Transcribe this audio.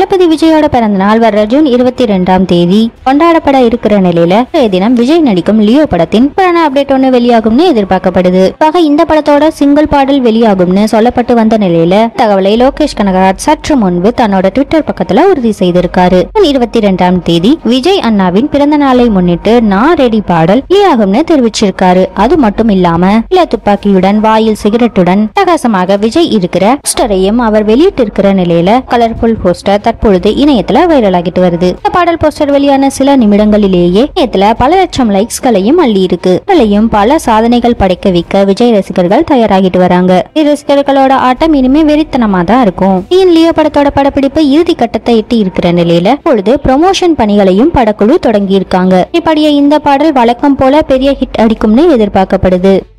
தளபதி விஜயோட பிறந்த நாள் வர ஜூன் இருபத்தி ரெண்டாம் தேதி கொண்டாடப்பட இருக்கிற நிலையில இன்றைய தினம் விஜய் நடிக்கும் லியோ படத்தின் புராண அப்டேட் ஒன்று வெளியாகும்னு எதிர்பார்க்கப்படுது ஆக இந்த படத்தோட சிங்கிள் பாடல் வெளியாகும்னு சொல்லப்பட்டு வந்த நிலையில தகவலை லோகேஷ் கனகராஜ் சற்று முன்பு தன்னோட ட்விட்டர் பக்கத்துல உறுதி செய்திருக்காரு ஜூன் இருபத்தி ரெண்டாம் தேதி விஜய் அண்ணாவின் பிறந்த நாளை முன்னிட்டு நான் ரெடி பாடல் வெளியாகும்னு தெரிவிச்சிருக்காரு அது மட்டும் இல்லாம இள துப்பாக்கியுடன் வாயில் சிகரெட்டுடன் பிரகாசமாக விஜய் இருக்கிற போஸ்டரையும் அவர் வெளியிட்டிருக்கிற நிலையில கலர்ஃபுல் போஸ்டர் தற்பொழுது இணையத்துல வைரல் ஆகிட்டு வருது இந்த பாடல் போஸ்டர் வெளியான சில நிமிடங்களிலேயே இணையத்துல பல லட்சம் லைக்ஸ்களையும் அள்ளி இருக்கு இதுலயும் பல சாதனைகள் படைக்க வைக்க விஜய் ரசிகர்கள் தயாராகிட்டு வராங்க விஜய் ரசிகர்களோட ஆட்டம் இனிமே வெறித்தனமா தான் இருக்கும் இன் லியோ படத்தோட படப்பிடிப்பு இறுதி கட்டத்தை எட்டி இருக்கிற நிலையில இப்பொழுது ப்ரொமோஷன் பணிகளையும் படக்குழு தொடங்கி இருக்காங்க இப்படியே இந்த பாடல் வழக்கம் போல பெரிய ஹிட் அடிக்கும்னு எதிர்பார்க்கப்படுது